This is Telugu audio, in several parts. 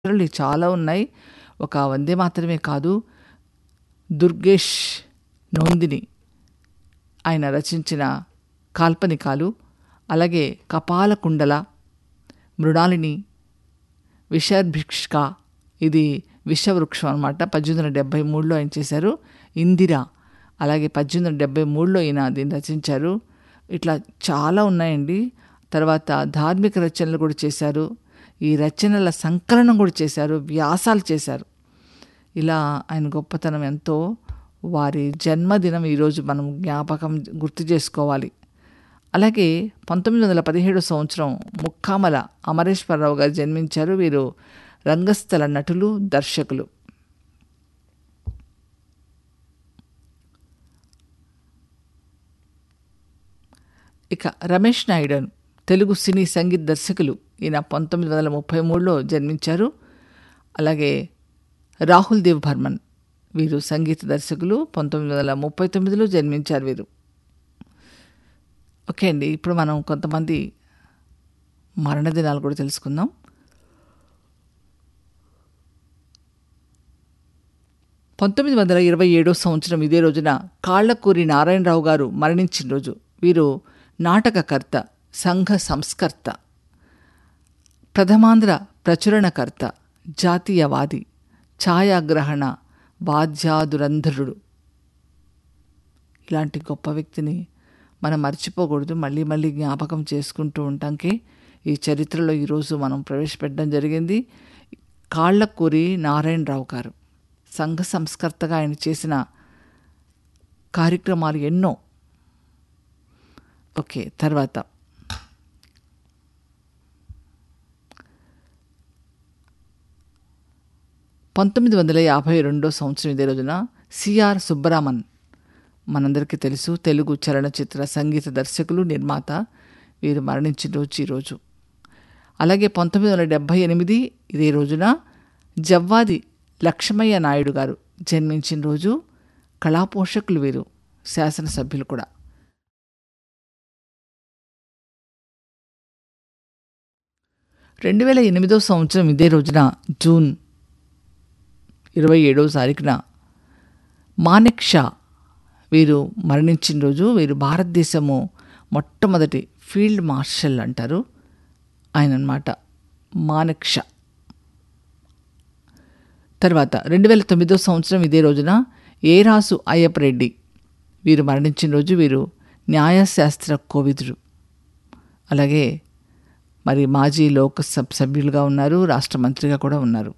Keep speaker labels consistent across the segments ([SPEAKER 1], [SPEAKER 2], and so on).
[SPEAKER 1] చరిత్రలు చాలా ఉన్నాయి ఒక వందే మాత్రమే కాదు దుర్గేష్ నోందిని ఆయన రచించిన కాల్పనికాలు అలాగే కపాలకుండల మృణాలిని విషర్భిక్షక ఇది విషవృక్షం అనమాట పద్దెనిమిది వందల డెబ్బై మూడులో ఆయన చేశారు ఇందిర అలాగే పద్దెనిమిది వందల డెబ్బై మూడులో ఈయన దీన్ని రచించారు ఇట్లా చాలా ఉన్నాయండి తర్వాత ధార్మిక రచనలు కూడా చేశారు ఈ రచనల సంకలనం కూడా చేశారు వ్యాసాలు చేశారు ఇలా ఆయన గొప్పతనం ఎంతో వారి జన్మదినం ఈరోజు మనం జ్ఞాపకం గుర్తు చేసుకోవాలి అలాగే పంతొమ్మిది వందల పదిహేడు సంవత్సరం ముక్కామల అమరేశ్వరరావు గారు జన్మించారు వీరు రంగస్థల నటులు దర్శకులు ఇక రమేష్ నాయుడు తెలుగు సినీ సంగీత దర్శకులు ఈయన పంతొమ్మిది వందల ముప్పై మూడులో జన్మించారు అలాగే రాహుల్ దేవ్ బర్మన్ వీరు సంగీత దర్శకులు పంతొమ్మిది వందల ముప్పై తొమ్మిదిలో జన్మించారు వీరు ఓకే అండి ఇప్పుడు మనం కొంతమంది మరణదినాలు కూడా తెలుసుకుందాం పంతొమ్మిది వందల ఇరవై ఏడో సంవత్సరం ఇదే రోజున కాళ్లకూరి నారాయణరావు గారు మరణించిన రోజు వీరు నాటకకర్త సంఘ సంస్కర్త ప్రథమాంధ్ర ప్రచురణకర్త జాతీయవాది ఛాయాగ్రహణ వాద్యాదురంధరుడు ఇలాంటి గొప్ప వ్యక్తిని మనం మర్చిపోకూడదు మళ్ళీ మళ్ళీ జ్ఞాపకం చేసుకుంటూ ఉంటాంకే ఈ చరిత్రలో ఈరోజు మనం ప్రవేశపెట్టడం జరిగింది కాళ్లకూరి నారాయణరావు గారు సంఘ సంస్కర్తగా ఆయన చేసిన కార్యక్రమాలు ఎన్నో ఓకే తర్వాత పంతొమ్మిది వందల యాభై రెండో సంవత్సరం ఇదే రోజున సిఆర్ సుబ్బరామన్ మనందరికీ తెలుసు తెలుగు చలనచిత్ర సంగీత దర్శకులు నిర్మాత వీరు మరణించిన రోజు ఈరోజు అలాగే పంతొమ్మిది వందల డెబ్భై ఎనిమిది ఇదే రోజున జవ్వాది లక్ష్మయ్య నాయుడు గారు జన్మించిన రోజు కళాపోషకులు వీరు శాసనసభ్యులు కూడా రెండు వేల ఎనిమిదో సంవత్సరం ఇదే రోజున జూన్ ఇరవై ఏడవ తారీఖున మానెక్ షా వీరు మరణించిన రోజు వీరు భారతదేశము మొట్టమొదటి ఫీల్డ్ మార్షల్ అంటారు ఆయన అనమాట మానెక్ షా తర్వాత రెండు వేల తొమ్మిదో సంవత్సరం ఇదే రోజున ఏరాసు అయ్యప్ప రెడ్డి వీరు మరణించిన రోజు వీరు న్యాయశాస్త్ర కోవిదుడు అలాగే మరి మాజీ లోక్సభ సభ్యులుగా ఉన్నారు రాష్ట్ర మంత్రిగా కూడా ఉన్నారు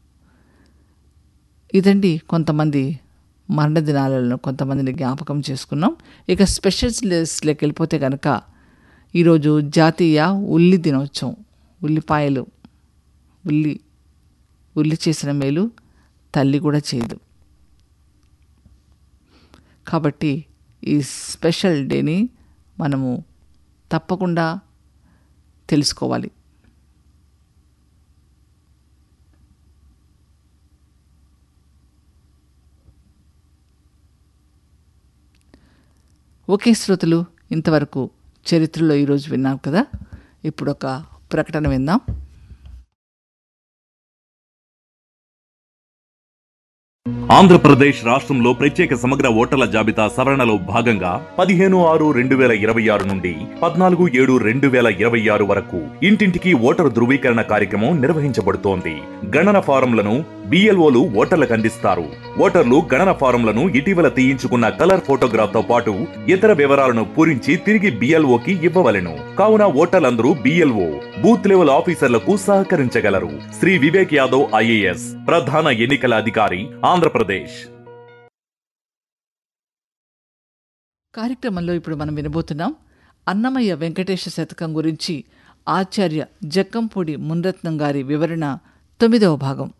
[SPEAKER 1] ఇదండి కొంతమంది మరణ దినాలను కొంతమందిని జ్ఞాపకం చేసుకున్నాం ఇక స్పెషల్ లిస్ట్లోకి వెళ్ళిపోతే కనుక ఈరోజు జాతీయ ఉల్లి దినోత్సవం ఉల్లిపాయలు ఉల్లి ఉల్లి చేసిన మేలు తల్లి కూడా చేయదు కాబట్టి ఈ స్పెషల్ డేని మనము తప్పకుండా తెలుసుకోవాలి ఓకే శ్రోతలు ఇంతవరకు చరిత్రలో ఈరోజు విన్నాం కదా ఇప్పుడు ఒక ప్రకటన విందాం
[SPEAKER 2] ఆంధ్రప్రదేశ్ రాష్ట్రంలో ప్రత్యేక సమగ్ర ఓటర్ల జాబితా సవరణలో భాగంగా పదిహేను ఆరు రెండు వేల ఇరవై ఆరు నుండి పద్నాలుగు ఏడు రెండు వేల ఇరవై ఆరు వరకు ఇంటింటికి ఓటరు ధృవీకరణ కార్యక్రమం నిర్వహించబడుతోంది గణన ఫారంలను బిఎల్ఓలు ఓటర్లకు అందిస్తారు ఓటర్లు గణన ఫారంలను ఇటీవల తీయించుకున్న కలర్ ఫోటోగ్రాఫ్ తో పాటు ఇతర వివరాలను పూరించి తిరిగి బిఎల్ఓకి ఇవ్వవలెను కావున ఓటర్లందరూ బిఎల్ఓ బూత్ లెవెల్ ఆఫీసర్లకు సహకరించగలరు శ్రీ వివేక్ యాదవ్ ఐఏఎస్ ప్రధాన ఎన్నికల అధికారి ఆంధ్రప్రదేశ్
[SPEAKER 1] కార్యక్రమంలో ఇప్పుడు మనం వినబోతున్నాం అన్నమయ్య వెంకటేశ శతకం గురించి ఆచార్య జక్కంపూడి మున్రత్నం గారి వివరణ తొమ్మిదవ భాగం